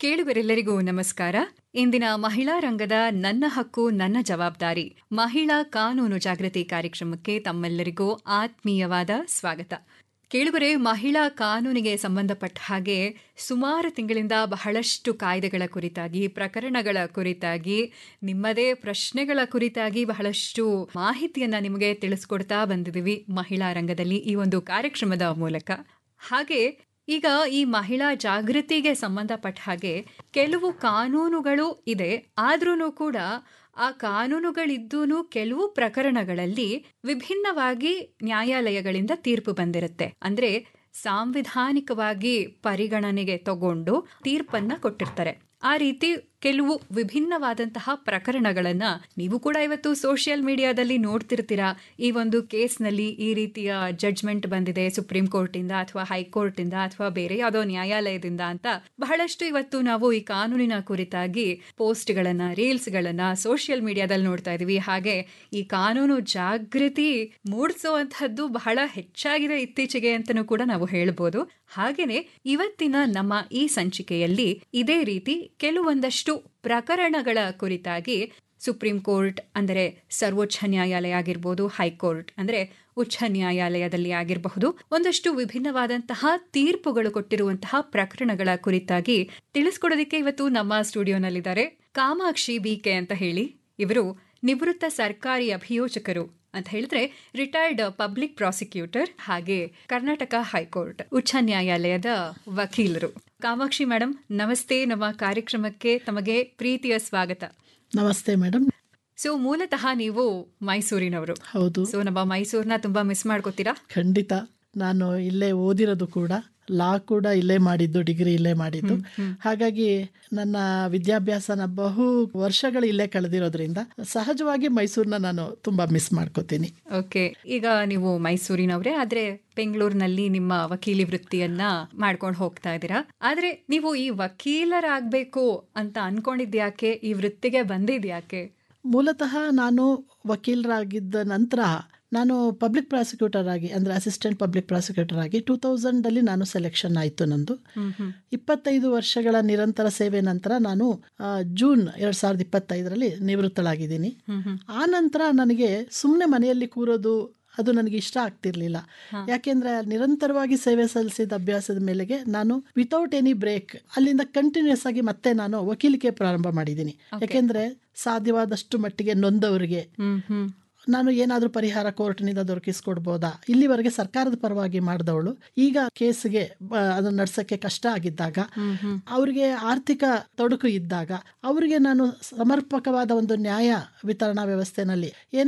ಕೇಳುಗರೆಲ್ಲರಿಗೂ ನಮಸ್ಕಾರ ಇಂದಿನ ಮಹಿಳಾ ರಂಗದ ನನ್ನ ಹಕ್ಕು ನನ್ನ ಜವಾಬ್ದಾರಿ ಮಹಿಳಾ ಕಾನೂನು ಜಾಗೃತಿ ಕಾರ್ಯಕ್ರಮಕ್ಕೆ ತಮ್ಮೆಲ್ಲರಿಗೂ ಆತ್ಮೀಯವಾದ ಸ್ವಾಗತ ಕೇಳುಗರೆ ಮಹಿಳಾ ಕಾನೂನಿಗೆ ಸಂಬಂಧಪಟ್ಟ ಹಾಗೆ ಸುಮಾರು ತಿಂಗಳಿಂದ ಬಹಳಷ್ಟು ಕಾಯ್ದೆಗಳ ಕುರಿತಾಗಿ ಪ್ರಕರಣಗಳ ಕುರಿತಾಗಿ ನಿಮ್ಮದೇ ಪ್ರಶ್ನೆಗಳ ಕುರಿತಾಗಿ ಬಹಳಷ್ಟು ಮಾಹಿತಿಯನ್ನ ನಿಮಗೆ ತಿಳಿಸ್ಕೊಡ್ತಾ ಬಂದಿದ್ದೀವಿ ಮಹಿಳಾ ರಂಗದಲ್ಲಿ ಈ ಒಂದು ಕಾರ್ಯಕ್ರಮದ ಮೂಲಕ ಹಾಗೆ ಈಗ ಈ ಮಹಿಳಾ ಜಾಗೃತಿಗೆ ಸಂಬಂಧಪಟ್ಟ ಹಾಗೆ ಕೆಲವು ಕಾನೂನುಗಳು ಇದೆ ಆದ್ರೂ ಕೂಡ ಆ ಕಾನೂನುಗಳಿದ್ದೂ ಕೆಲವು ಪ್ರಕರಣಗಳಲ್ಲಿ ವಿಭಿನ್ನವಾಗಿ ವಿಭಿನ್ನವಾಗಿಗಳಿಂದ ತೀರ್ಪು ಬಂದಿರುತ್ತೆ ಅಂದ್ರೆ ಸಾಂವಿಧಾನಿಕವಾಗಿ ಪರಿಗಣನೆಗೆ ತಗೊಂಡು ತೀರ್ಪನ್ನ ಕೊಟ್ಟಿರ್ತಾರೆ ಆ ರೀತಿ ಕೆಲವು ವಿಭಿನ್ನವಾದಂತಹ ಪ್ರಕರಣಗಳನ್ನ ನೀವು ಕೂಡ ಇವತ್ತು ಸೋಷಿಯಲ್ ಮೀಡಿಯಾದಲ್ಲಿ ನೋಡ್ತಿರ್ತೀರಾ ಈ ಒಂದು ಕೇಸ್ನಲ್ಲಿ ಈ ರೀತಿಯ ಜಡ್ಜ್ಮೆಂಟ್ ಬಂದಿದೆ ಸುಪ್ರೀಂ ಕೋರ್ಟ್ ಇಂದ ಅಥವಾ ಹೈಕೋರ್ಟ್ ಇಂದ ಅಥವಾ ಬೇರೆ ಯಾವುದೋ ನ್ಯಾಯಾಲಯದಿಂದ ಅಂತ ಬಹಳಷ್ಟು ಇವತ್ತು ನಾವು ಈ ಕಾನೂನಿನ ಕುರಿತಾಗಿ ಪೋಸ್ಟ್ಗಳನ್ನ ರೀಲ್ಸ್ಗಳನ್ನ ಸೋಷಿಯಲ್ ಮೀಡಿಯಾದಲ್ಲಿ ನೋಡ್ತಾ ಇದೀವಿ ಹಾಗೆ ಈ ಕಾನೂನು ಜಾಗೃತಿ ಮೂಡಿಸುವಂತಹದ್ದು ಬಹಳ ಹೆಚ್ಚಾಗಿದೆ ಇತ್ತೀಚೆಗೆ ಅಂತಲೂ ಕೂಡ ನಾವು ಹೇಳ್ಬೋದು ಹಾಗೇನೆ ಇವತ್ತಿನ ನಮ್ಮ ಈ ಸಂಚಿಕೆಯಲ್ಲಿ ಇದೇ ರೀತಿ ಕೆಲವೊಂದಷ್ಟು ಪ್ರಕರಣಗಳ ಕುರಿತಾಗಿ ಸುಪ್ರೀಂ ಕೋರ್ಟ್ ಅಂದರೆ ಸರ್ವೋಚ್ಚ ನ್ಯಾಯಾಲಯ ಆಗಿರ್ಬೋದು ಹೈಕೋರ್ಟ್ ಅಂದರೆ ಉಚ್ಚ ನ್ಯಾಯಾಲಯದಲ್ಲಿ ಆಗಿರಬಹುದು ಒಂದಷ್ಟು ವಿಭಿನ್ನವಾದಂತಹ ತೀರ್ಪುಗಳು ಕೊಟ್ಟಿರುವಂತಹ ಪ್ರಕರಣಗಳ ಕುರಿತಾಗಿ ತಿಳಿಸ್ಕೊಡೋದಕ್ಕೆ ಇವತ್ತು ನಮ್ಮ ಸ್ಟುಡಿಯೋನಲ್ಲಿದ್ದಾರೆ ಕಾಮಾಕ್ಷಿ ಬಿಕೆ ಅಂತ ಹೇಳಿ ಇವರು ನಿವೃತ್ತ ಸರ್ಕಾರಿ ಅಭಿಯೋಜಕರು ಅಂತ ಹೇಳಿದ್ರೆ ರಿಟೈರ್ಡ್ ಪಬ್ಲಿಕ್ ಪ್ರಾಸಿಕ್ಯೂಟರ್ ಹಾಗೆ ಕರ್ನಾಟಕ ಹೈಕೋರ್ಟ್ ಉಚ್ಚ ನ್ಯಾಯಾಲಯದ ವಕೀಲರು ಕಾಮಾಕ್ಷಿ ಮೇಡಮ್ ನಮಸ್ತೆ ನಮ್ಮ ಕಾರ್ಯಕ್ರಮಕ್ಕೆ ತಮಗೆ ಪ್ರೀತಿಯ ಸ್ವಾಗತ ನಮಸ್ತೆ ಮೇಡಮ್ ಸೊ ಮೂಲತಃ ನೀವು ಮೈಸೂರಿನವರು ಹೌದು ಸೊ ನಮ್ಮ ಮೈಸೂರ್ನ ತುಂಬಾ ಮಿಸ್ ಮಾಡ್ಕೋತೀರಾ ಖಂಡಿತ ನಾನು ಇಲ್ಲೇ ಓದಿರೋದು ಕೂಡ ಲಾ ಕೂಡ ಇಲ್ಲೇ ಮಾಡಿದ್ದು ಡಿಗ್ರಿ ಇಲ್ಲೇ ಮಾಡಿದ್ದು ಹಾಗಾಗಿ ನನ್ನ ವಿದ್ಯಾಭ್ಯಾಸನ ಬಹು ವರ್ಷಗಳು ಇಲ್ಲೇ ಕಳೆದಿರೋದ್ರಿಂದ ಸಹಜವಾಗಿ ಮೈಸೂರನ್ನ ನಾನು ತುಂಬಾ ಮಿಸ್ ಮಾಡ್ಕೋತೀನಿ ಓಕೆ ಈಗ ನೀವು ಮೈಸೂರಿನವರೇ ಆದ್ರೆ ಬೆಂಗಳೂರಿನಲ್ಲಿ ನಿಮ್ಮ ವಕೀಲಿ ವೃತ್ತಿಯನ್ನ ಮಾಡ್ಕೊಂಡು ಹೋಗ್ತಾ ಇದ್ದೀರಾ ಆದ್ರೆ ನೀವು ಈ ವಕೀಲರಾಗಬೇಕು ಅಂತ ಅನ್ಕೊಂಡಿದ್ಯಾಕೆ ಈ ವೃತ್ತಿಗೆ ಬಂದಿದ್ಯಾಕೆ ಮೂಲತಃ ನಾನು ವಕೀಲರಾಗಿದ್ದ ನಂತರ ನಾನು ಪಬ್ಲಿಕ್ ಪ್ರಾಸಿಕ್ಯೂಟರ್ ಆಗಿ ಅಂದರೆ ಅಸಿಸ್ಟೆಂಟ್ ಪಬ್ಲಿಕ್ ಪ್ರಾಸಿಕ್ಯೂಟರ್ ಆಗಿ ಟೂ ತೌಸಂಡಲ್ಲಿ ನಾನು ಸೆಲೆಕ್ಷನ್ ಆಯಿತು ನಂದು ಇಪ್ಪತ್ತೈದು ವರ್ಷಗಳ ನಿರಂತರ ಸೇವೆ ನಂತರ ನಾನು ಆ, ಜೂನ್ ಎರಡು ಸಾವಿರದ ಇಪ್ಪತ್ತೈದರಲ್ಲಿ ನಿವೃತ್ತಳಾಗಿದ್ದೀನಿ ಆ ನಂತರ ನನಗೆ ಸುಮ್ಮನೆ ಮನೆಯಲ್ಲಿ ಕೂರೋದು ಅದು ನನಗೆ ಇಷ್ಟ ಆಗ್ತಿರ್ಲಿಲ್ಲ ಯಾಕೆಂದ್ರೆ ನಿರಂತರವಾಗಿ ಸೇವೆ ಸಲ್ಲಿಸಿದ ಅಭ್ಯಾಸದ ಮೇಲೆಗೆ ನಾನು ವಿತೌಟ್ ಎನಿ ಬ್ರೇಕ್ ಅಲ್ಲಿಂದ ಕಂಟಿನ್ಯೂಸ್ ಆಗಿ ಮತ್ತೆ ನಾನು ವಕೀಲಿಕೆ ಪ್ರಾರಂಭ ಮಾಡಿದ್ದೀನಿ ಯಾಕೆಂದ್ರೆ ಸಾಧ್ಯವಾದಷ್ಟು ಮಟ್ಟಿಗೆ ನೊಂದವರಿಗೆ ಹ್ಮ್ ಹ್ಮ್ ನಾನು ಏನಾದರೂ ಪರಿಹಾರ ಕೋರ್ಟ್ನಿಂದ ದೊರಕಿಸ್ಕೊಡ್ಬೋದಾ ಇಲ್ಲಿವರೆಗೆ ಸರ್ಕಾರದ ಪರವಾಗಿ ಮಾಡಿದವಳು ಈಗ ಕೇಸ್ಗೆ ಬ- ಅದನ್ನ ನಡ್ಸಕ್ಕೆ ಕಷ್ಟ ಆಗಿದ್ದಾಗ ಅವರಿಗೆ ಆರ್ಥಿಕ ತೊಡಕು ಇದ್ದಾಗ ಅವರಿಗೆ ನಾನು ಸಮರ್ಪಕವಾದ ಒಂದು ನ್ಯಾಯ ವಿತರಣಾ ವ್ಯವಸ್ಥೆನಲ್ಲಿ